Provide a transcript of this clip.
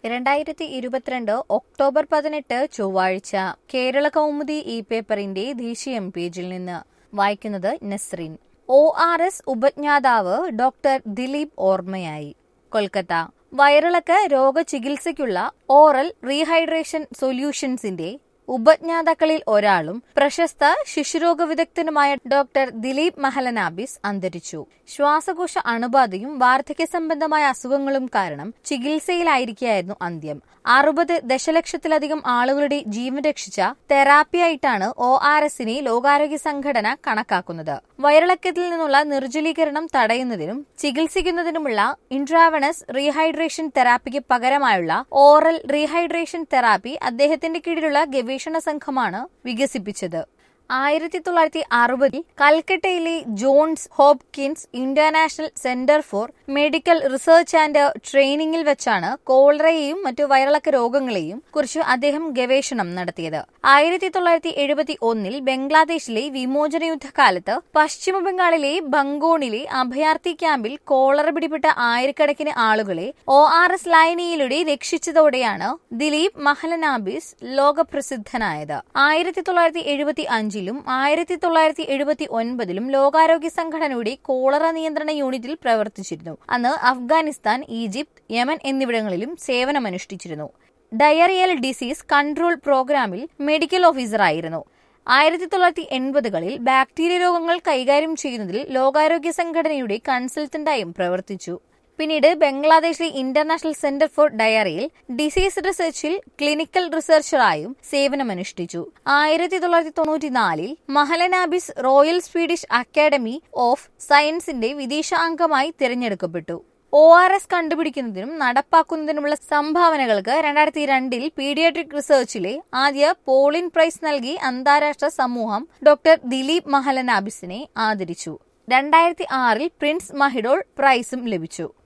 രണ്ടായിരത്തി ഇരുപത്തിരണ്ട് ഒക്ടോബർ പതിനെട്ട് ചൊവ്വാഴ്ച കേരള കൗമുദി ഇ പേപ്പറിന്റെ ദേശീയം പേജിൽ നിന്ന് വായിക്കുന്നത് നസ്രീൻ ഒ ആർ എസ് ഉപജ്ഞാതാവ് ഡോക്ടർ ദിലീപ് ഓർമ്മയായി കൊൽക്കത്ത വയറിളക്ക രോഗചികിത്സയ്ക്കുള്ള ഓറൽ റീഹൈഡ്രേഷൻ സൊല്യൂഷൻസിന്റെ ഉപജ്ഞാതാക്കളിൽ ഒരാളും പ്രശസ്ത ശിശുരോഗ വിദഗ്ധനുമായ ഡോക്ടർ ദിലീപ് മഹലനാബിസ് അന്തരിച്ചു ശ്വാസകോശ അണുബാധയും വാർദ്ധക്യ സംബന്ധമായ അസുഖങ്ങളും കാരണം ചികിത്സയിലായിരിക്കുകയായിരുന്നു അന്ത്യം അറുപത് ദശലക്ഷത്തിലധികം ആളുകളുടെ ജീവൻ രക്ഷിച്ച തെറാപ്പിയായിട്ടാണ് ഒ ആർ എസിനെ ലോകാരോഗ്യ സംഘടന കണക്കാക്കുന്നത് വയറിളക്കത്തിൽ നിന്നുള്ള നിർജ്ജലീകരണം തടയുന്നതിനും ചികിത്സിക്കുന്നതിനുമുള്ള ഇൻട്രാവണസ് റീഹൈഡ്രേഷൻ തെറാപ്പിക്ക് പകരമായുള്ള ഓറൽ റീഹൈഡ്രേഷൻ തെറാപ്പി അദ്ദേഹത്തിന്റെ കീഴിലുള്ള ഗവേഷണ സംഘമാണ് വികസിപ്പിച്ചത് ആയിരത്തി തൊള്ളായിരത്തി അറുപതിൽ കൽക്കട്ടയിലെ Johns Hopkins international centre for medical research and ട്രെയിനിങ്ങിൽ വെച്ചാണ് കോളറയെയും മറ്റു വയറിളക്ക രോഗങ്ങളെയും കുറിച്ച് അദ്ദേഹം ഗവേഷണം നടത്തിയത് ആയിരത്തി തൊള്ളായിരത്തി എഴുപത്തി ഒന്നിൽ ബംഗ്ലാദേശിലെ വിമോചന യുദ്ധകാലത്ത് പശ്ചിമ ബംഗാളിലെ ബംഗോണിലെ അഭയാർത്ഥി ക്യാമ്പിൽ കോളറ പിടിപെട്ട ആയിരക്കണക്കിന് ആളുകളെ ഒ ആർ എസ് ലൈനിയിലൂടെ രക്ഷിച്ചതോടെയാണ് ദിലീപ് മഹലനാബിസ് ലോകപ്രസിദ്ധനായത് ആയിരത്തി തൊള്ളായിരത്തി എഴുപത്തി അഞ്ചിലും ആയിരത്തി തൊള്ളായിരത്തി എഴുപത്തി ഒൻപതിലും ലോകാരോഗ്യ സംഘടനയുടെ കോളറ നിയന്ത്രണ യൂണിറ്റിൽ പ്രവർത്തിച്ചിരുന്നു അന്ന് അഫ്ഗാനിസ്ഥാൻ ഈജിപ്ത് യമൻ എന്നിവിടങ്ങളിലും സേവനമനുഷ്ഠിച്ചിരുന്നു ഡയറിയൽ ഡിസീസ് കൺട്രോൾ പ്രോഗ്രാമിൽ മെഡിക്കൽ ഓഫീസറായിരുന്നു ആയിരത്തി തൊള്ളായിരത്തി എൺപതുകളിൽ ബാക്ടീരിയ രോഗങ്ങൾ കൈകാര്യം ചെയ്യുന്നതിൽ ലോകാരോഗ്യ സംഘടനയുടെ കൺസൾട്ടന്റായും പ്രവർത്തിച്ചു പിന്നീട് ബംഗ്ലാദേശിലെ international centre for diarrhoeal disease റിസർച്ചിൽ ക്ലിനിക്കൽ റിസർച്ചറായും സേവനമനുഷ്ഠിച്ചു ആയിരത്തി തൊള്ളായിരത്തി തൊണ്ണൂറ്റിനാലിൽ Mahalanabis royal Swedish academy of സയൻസിന്റെ വിദേശ അംഗമായി തിരഞ്ഞെടുക്കപ്പെട്ടു ഒ ആർ എസ് കണ്ടുപിടിക്കുന്നതിനും നടപ്പാക്കുന്നതിനുമുള്ള സംഭാവനകൾക്ക് രണ്ടായിരത്തി രണ്ടിൽ പീഡിയാട്രിക് റിസർച്ചിലെ ആദ്യ പോളിൻ പ്രൈസ് നൽകി അന്താരാഷ്ട്ര സമൂഹം ഡോക്ടർ ദിലീപ് മഹലനാബിസിനെ ആദരിച്ചു രണ്ടായിരത്തി ആറിൽ പ്രിൻസ് മഹിഡോൾ പ്രൈസും ലഭിച്ചു